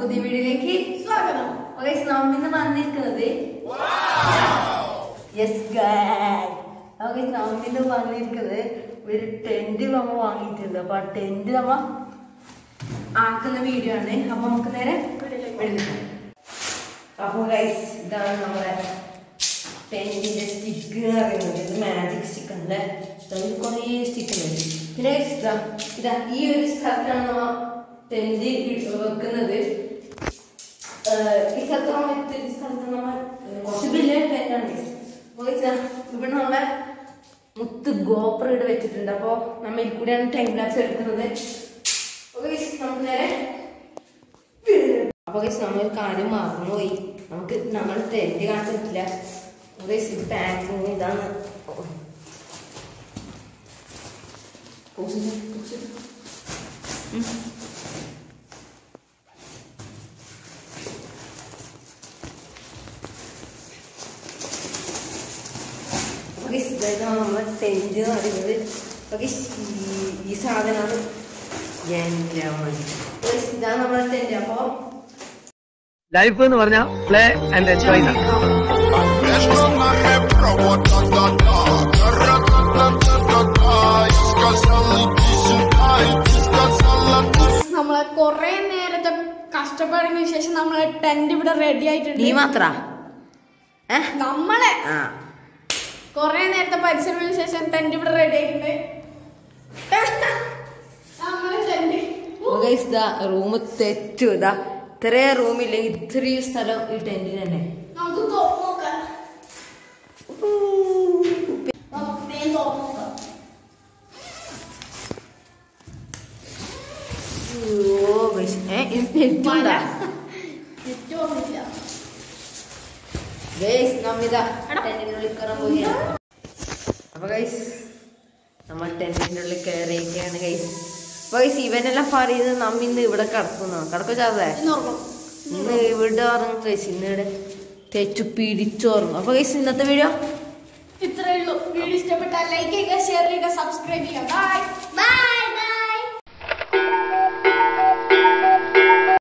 പുതിയ വീഡിയോയിലേക്ക് സ്വാഗതം ഗൈസ് നമ്മിന്ന് വന്നിരിക്കുന്നത് യെസ് ഗൈസ് നമ്മിന്ന് വന്നിരിക്കുന്നത് ഒരു ടെന്റ് നമ്മ വാങ്ങിയിട്ടുണ്ട് അപ്പൊ ആ ടെന്റ് നമ്മ ആക്കുന്ന വീഡിയോ ആണ് അപ്പൊ നമുക്ക് നേരെ വിടുന്നു അപ്പൊ ഗൈസ് ഇതാണ് നമ്മുടെ ടെന്റിന്റെ സ്റ്റിക്ക് എന്ന് പറയുന്നത് ഇത് മാജിക് സ്റ്റിക്ക് ഉണ്ട് അതിൽ കുറേ സ്റ്റിക്ക് ഉണ്ട് പിന്നെ guys ഇതാ ഇതാ ഈ ഒരു സ്ഥലത്താണ് നമ്മ ടെന്റ് വെക്കുന്നത് ഏഹ് ഈ സ്ഥലത്ത് നമ്മൾ എത്തി- ഈ സ്ഥലത്ത് നമ്മൾ ഏഹ് കുറച്ച് വലിയ ടെന്റാണ് അപ്പോൾ ഇവിടെ നമ്മളെ മുത്ത് ഗോപുരം ഇവിടെ വെച്ചിട്ടുണ്ട് അപ്പോൾ നമ്മൾ ഇതിൽ കൂടെയാണ് ടൈം ലാപ്സ് എടുക്കുന്നത് അപ്പോൾ guys, നമുക്ക് നേരെ അപ്പൊ guys, നമ്മൾ ഒരു കാര്യം മറന്നുപോയി നമുക്ക് നമ്മൾ ടെന്റ് കാണിച്ചു പറ്റില്ല guys, ഇത് പാക്കിങ് ഇതാണ് Pause ചെയ്ത്, pause ചെയ്ത്. ഉം. അപ്പൊ guys, ഇതാണ് നമ്മളെ ടെന്റ് എന്ന് പറയുന്നത് അപ്പൊ guys, ഈ- ഈ സാധനമാണ് എൻ്റെ മതി. Guys, ഇതാണ് നമ്മളെ ടെന്റ് അപ്പൊ ലൈഫ് എന്ന് പറഞ്ഞാൽ പ്ലേ ആൻഡ് എൻജോയ് Между нами провод, да-да-да. Я сказала, иди сюда, и ты сказала, ты നമ്മളെ കൊറേ നേരത്തെ കഷ്ടപ്പാടിന് ശേഷം നമ്മളെ ടെന്റ് ഇവിടെ റെഡി ആയിട്ടുണ്ട് നീ മാത്ര നമ്മളെ ആ കൊറേ നേരത്തെ പരിശ്രമത്തിന് ശേഷം ടെന്റ് ഇവിടെ റെഡി ആയിട്ടുണ്ട് നമ്മളെ ടെന്റ് ഗൈസ് ഇതാ റൂം തെറ്റു ഇതാ ഇത്രയും റൂമില്ലെങ്കിൽ ഇത്രയും സ്ഥലം ഈ ടെന്റിന് തന്നെ നമുക്ക് തുറന്നു നോക്കാം നമുക്ക് വേഗം തുറന്നു നോക്കാം ഓ ഗൈസ് ഏ ഇത് തെറ്റുണ്ടാ നെറ്റ് വന്നില്ല ഗൈസ് നമ്മിതാ ടെന്റിനുള്ളിൽ കയറാൻ പോവുകയാണ് അപ്പൊ ഗൈസ് നമ്മൾ ടെന്റിന്റെ ഉള്ളിൽ കയറിയൊക്കെയാണ് ഗൈസ് അപ്പൊ ഗൈസ് ഇവനെല്ലാം പറയുന്നത് നമ്മ ഇന്ന് ഇവിടെ കിടക്കുന്നു കിടക്കോ ചാവേ ഇന്ന് ഉറങ്ങും ഇന്ന് ഇവിടെ ഉറങ്ങും ഗൈസ് ഇന്ന് ഇവിടെ തെച്ചു പിടിച്ചോറും അപ്പൊ ഗൈസ് ഇന്നത്തെ വീഡിയോ ഇത്രയേ ഉള്ളൂ വീഡിയോ ഇഷ്ടപ്പെട്ടാൽ ലൈക്ക് ചെയ്യുക ഷെയർ ചെയ്യുക സബ്സ്ക്രൈബ് ചെയ്യുക ബൈ ബൈ